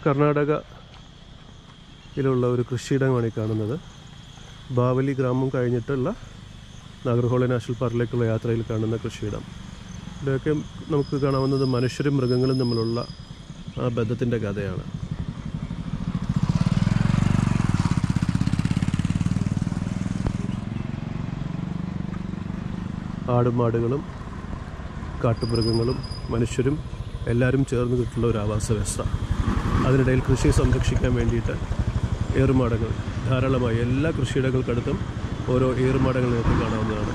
കർണാടകയിലുള്ള ഒരു കൃഷിയിടമാണ് ഈ കാണുന്നത് ബാവലി ഗ്രാമം കഴിഞ്ഞിട്ടുള്ള നാഗർഹോള നാഷണൽ പാർക്കിലേക്കുള്ള യാത്രയിൽ കാണുന്ന കൃഷിയിടം ഇവിടെയൊക്കെ നമുക്ക് കാണാവുന്നത് മനുഷ്യരും മൃഗങ്ങളും തമ്മിലുള്ള ആ ബന്ധത്തിൻ്റെ കഥയാണ് ആടുമാടുകളും കാട്ടുമൃഗങ്ങളും മനുഷ്യരും എല്ലാവരും ചേർന്ന് കിട്ടുന്ന ഒരു ആവാസ വ്യവസ്ഥ അതിനിടയിൽ കൃഷിയെ സംരക്ഷിക്കാൻ വേണ്ടിയിട്ട് ഏറുമാടങ്ങൾ ധാരാളമായി എല്ലാ കൃഷിയിടങ്ങൾക്കടുത്തും ഓരോ ഏറുമാടങ്ങൾ നിങ്ങൾക്ക് കാണാവുന്നതാണ്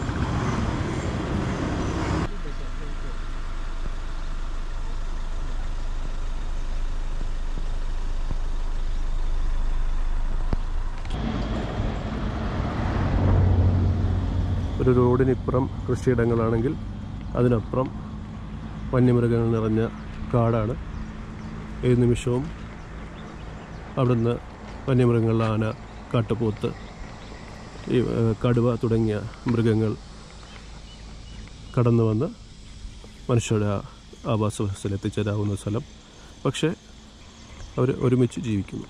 ഒരു റോഡിനിപ്പുറം കൃഷിയിടങ്ങളാണെങ്കിൽ അതിനപ്പുറം വന്യമൃഗങ്ങൾ നിറഞ്ഞ കാടാണ് ഏത് നിമിഷവും അവിടുന്ന് വന്യമൃഗങ്ങൾ ആന കാട്ടുപോത്ത് ഈ ഏഹ്, കടുവ തുടങ്ങിയ മൃഗങ്ങൾ കടന്നു വന്ന് മനുഷ്യരുടെ ആ ആവാസ വ്യവസ്ഥയിൽ എത്തിച്ചേരാവുന്ന സ്ഥലം പക്ഷേ അവർ ഒരുമിച്ച് ജീവിക്കുന്നു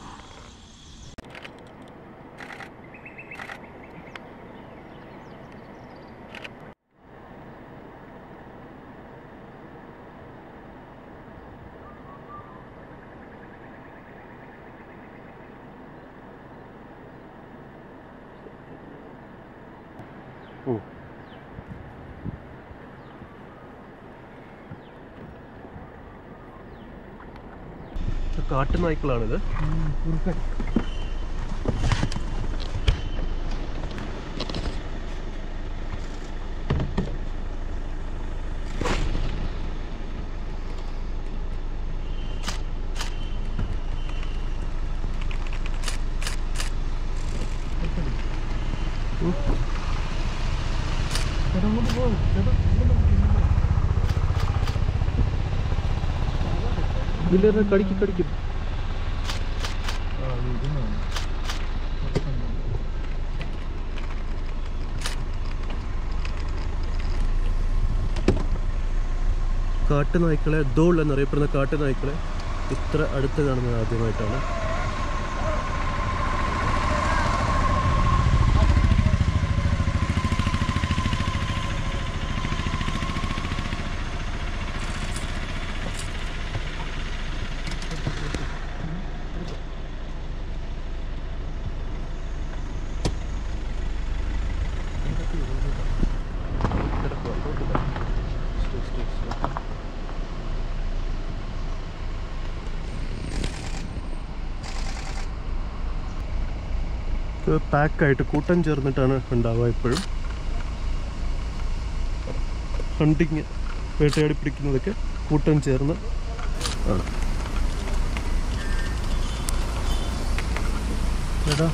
കാട്ടുനായ്ക്കളാണിത് ഇതിലേറെ കടിക്കും കടിക്കും കാട്ടുനായ്ക്കളെ ദോൾ എന്നറിയപ്പെടുന്ന കാട്ടുനായ്ക്കളെ ഇത്ര അടുത്ത് കാണുന്നത് ആദ്യമായിട്ടാണ് ഇത് പാക്കായിട്ട് കൂട്ടം ചേർന്നിട്ടാണ് ഉണ്ടാവുക എപ്പോഴും ഹണ്ടിങ് വേട്ടയാടി പിടിക്കുന്നതൊക്കെ കൂട്ടം ചേർന്ന് ആണ് എടാ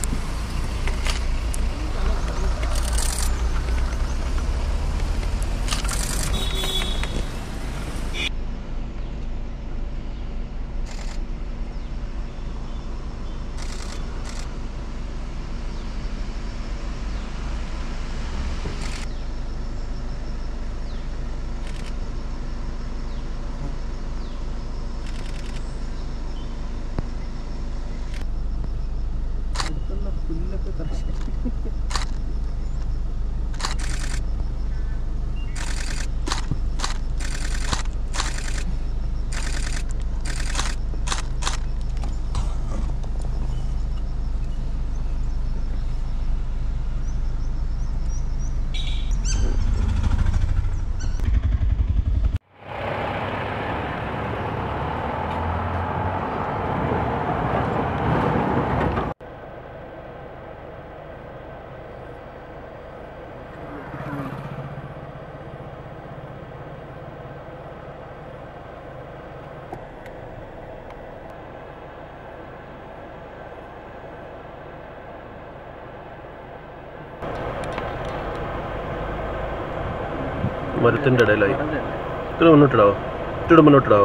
മരത്തിൻ്റെ ഇടയിലായി ഇത്തിരി മുന്നോട്ടിടാവോ ഇത്തിരി മുന്നോട്ടിടാവോ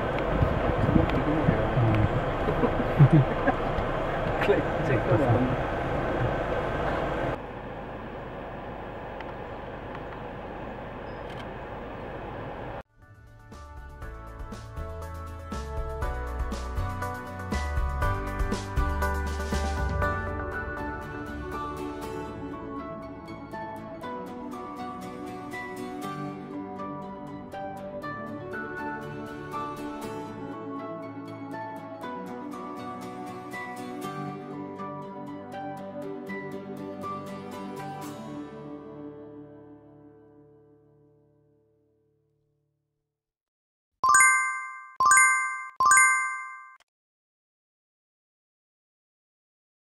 Check